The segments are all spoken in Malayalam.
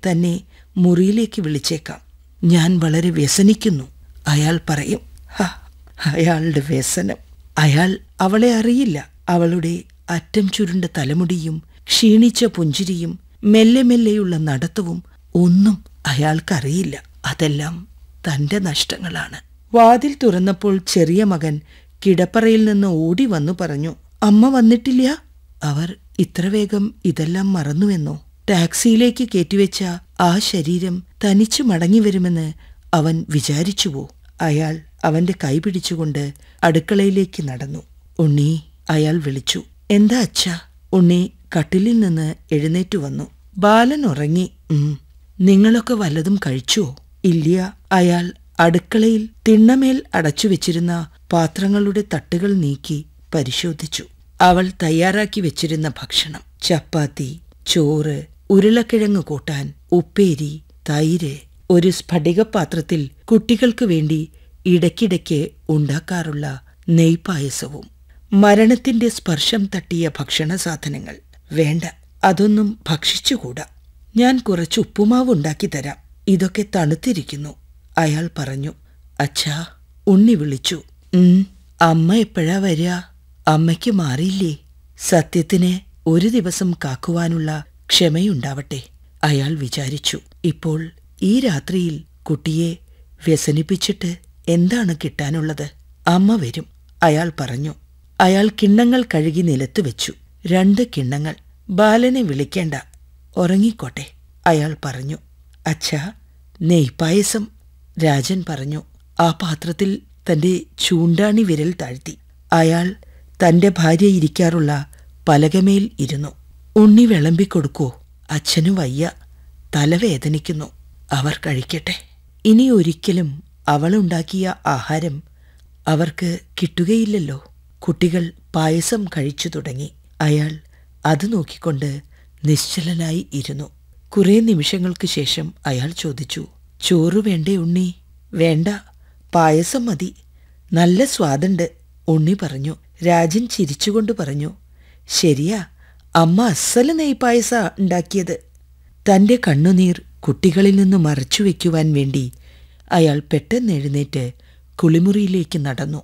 തന്നെ മുറിയിലേക്ക് വിളിച്ചേക്കാം ഞാൻ വളരെ വ്യസനിക്കുന്നു അയാൾ പറയും "ഹ, അയാളുടെ വ്യസനം അയാൾ അവളെ അറിയില്ല അവളുടെ അറ്റം ചുരുണ്ട തലമുടിയും ക്ഷീണിച്ച പുഞ്ചിരിയും മെല്ലെ മെല്ലെയുള്ള നടത്തവും ഒന്നും അയാൾക്കറിയില്ല അതെല്ലാം തന്റെ നഷ്ടങ്ങളാണ് വാതിൽ തുറന്നപ്പോൾ ചെറിയ മകൻ കിടപ്പറയിൽ നിന്ന് ഓടി വന്നു പറഞ്ഞു അമ്മ വന്നിട്ടില്ല അവർ ഇത്ര വേഗം ഇതെല്ലാം മറന്നുവെന്നോ ടാക്സിയിലേക്ക് കയറ്റിവെച്ച ആ ശരീരം തനിച്ചു മടങ്ങി വരുമെന്ന് അവൻ വിചാരിച്ചുവോ അയാൾ അവന്റെ കൈ പിടിച്ചുകൊണ്ട് അടുക്കളയിലേക്ക് നടന്നു ഉണ്ണി അയാൾ വിളിച്ചു എന്താ അച്ഛാ ഉണ്ണി കട്ടിലിൽ നിന്ന് എഴുന്നേറ്റു വന്നു ബാലൻ ഉറങ്ങി ഉം. നിങ്ങളൊക്കെ വല്ലതും കഴിച്ചുവോ ഇല്ല അയാൾ അടുക്കളയിൽ തിണ്ണമേൽ അടച്ചു വെച്ചിരുന്ന പാത്രങ്ങളുടെ തട്ടുകൾ നീക്കി പരിശോധിച്ചു അവൾ തയ്യാറാക്കി വെച്ചിരുന്ന ഭക്ഷണം ചപ്പാത്തി ചോറ് ഉരുളക്കിഴങ്ങ് കൂട്ടാൻ ഉപ്പേരി തൈര് ഒരു സ്ഫടികപാത്രത്തിൽ കുട്ടികൾക്ക് വേണ്ടി ഇടയ്ക്കിടയ്ക്ക് ഉണ്ടാക്കാറുള്ള നെയ്പായസവും മരണത്തിന്റെ സ്പർശം തട്ടിയ ഭക്ഷണ സാധനങ്ങൾ വേണ്ട അതൊന്നും ഭക്ഷിച്ചുകൂടാ ഞാൻ കുറച്ച് ഉപ്പുമാവ് ഉണ്ടാക്കി തരാം ഇതൊക്കെ തണുത്തിരിക്കുന്നു അയാൾ പറഞ്ഞു അച്ഛാ ഉണ്ണി വിളിച്ചു ഉം അമ്മ എപ്പോഴാ വരിക അമ്മയ്ക്ക് മാറിയില്ലേ സത്യത്തിന് ഒരു ദിവസം കാക്കുവാനുള്ള ക്ഷമയുണ്ടാവട്ടെ അയാൾ വിചാരിച്ചു ഇപ്പോൾ ഈ രാത്രിയിൽ കുട്ടിയെ വ്യസനിപ്പിച്ചിട്ട് എന്താണ് കിട്ടാനുള്ളത് അമ്മ വരും അയാൾ പറഞ്ഞു അയാൾ കിണ്ണങ്ങൾ കഴുകി നിലത്ത് വെച്ചു രണ്ട് കിണ്ണങ്ങൾ ബാലനെ വിളിക്കേണ്ട ഉറങ്ങിക്കോട്ടെ അയാൾ പറഞ്ഞു അച്ഛാ നെയ്പായസം രാജൻ പറഞ്ഞു ആ പാത്രത്തിൽ തന്റെ ചൂണ്ടാണി വിരൽ താഴ്ത്തി അയാൾ തന്റെ ഭാര്യ ഇരിക്കാറുള്ള പലകമേൽ ഇരുന്നു ഉണ്ണി വിളമ്പിക്കൊടുക്കോ അച്ഛനു വയ്യ തലവേദനിക്കുന്നു അവർ കഴിക്കട്ടെ ഇനി ഒരിക്കലും അവളുണ്ടാക്കിയ ആഹാരം അവർക്ക് കിട്ടുകയില്ലല്ലോ കുട്ടികൾ പായസം കഴിച്ചു തുടങ്ങി അയാൾ അത് നോക്കിക്കൊണ്ട് നിശ്ചലനായി ഇരുന്നു കുറെ നിമിഷങ്ങൾക്ക് ശേഷം അയാൾ ചോദിച്ചു ചോറ് വേണ്ടേ ഉണ്ണി വേണ്ട പായസം മതി നല്ല സ്വാദുണ്ട് ഉണ്ണി പറഞ്ഞു രാജൻ ചിരിച്ചുകൊണ്ട് പറഞ്ഞു ശരിയാ അമ്മ അസല് നെയ്പായസ ഉണ്ടാക്കിയത് തന്റെ കണ്ണുനീർ കുട്ടികളിൽ നിന്ന് മറച്ചു വയ്ക്കുവാൻ വേണ്ടി അയാൾ പെട്ടെന്ന് എഴുന്നേറ്റ് കുളിമുറിയിലേക്ക് നടന്നു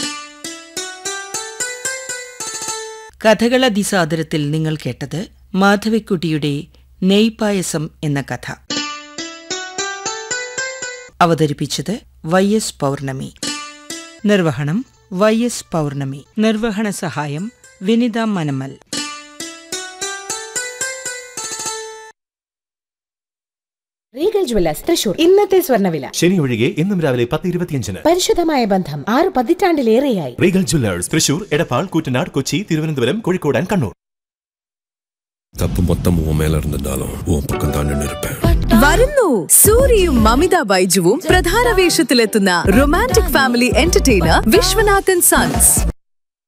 കഥകളതിസാദരത്തിൽ നിങ്ങൾ കേട്ടത് മാധവിക്കുട്ടിയുടെ നെയ്പായസം എന്ന കഥ അവതരിപ്പിച്ചത് വൈ എസ് പൗർണമി നിർവഹണം വൈ എസ് പൗർണമി നിർവഹണ സഹായം വിനിത മനമൽ റീഗൽ ജ്വല്ലേഴ്സ് തൃശൂർ ഇന്നത്തെ സ്വർണ്ണവില ശനി ഒഴികെ ഇന്നും രാവിലെ പത്ത് ഇരുപത്തിയഞ്ചിന് പരിശുദ്ധമായ ബന്ധം ആറ് പതിറ്റാണ്ടിലേറെയായി Regal jewellers Thrissur Edappal Koottanad Kochi Thiruvananthapuram Kozhikode and Kannur தப்பு மொத்தம் உன் மேல இருந்திருந்தாலும் உன் பக்கம் தான் நின்று இருப்பேன் വരുന്നു സൂര്യയും മമിത ബൈജുവും പ്രധാന വേഷത്തിലെത്തുന്ന romantic family entertainer Vishwanathan sons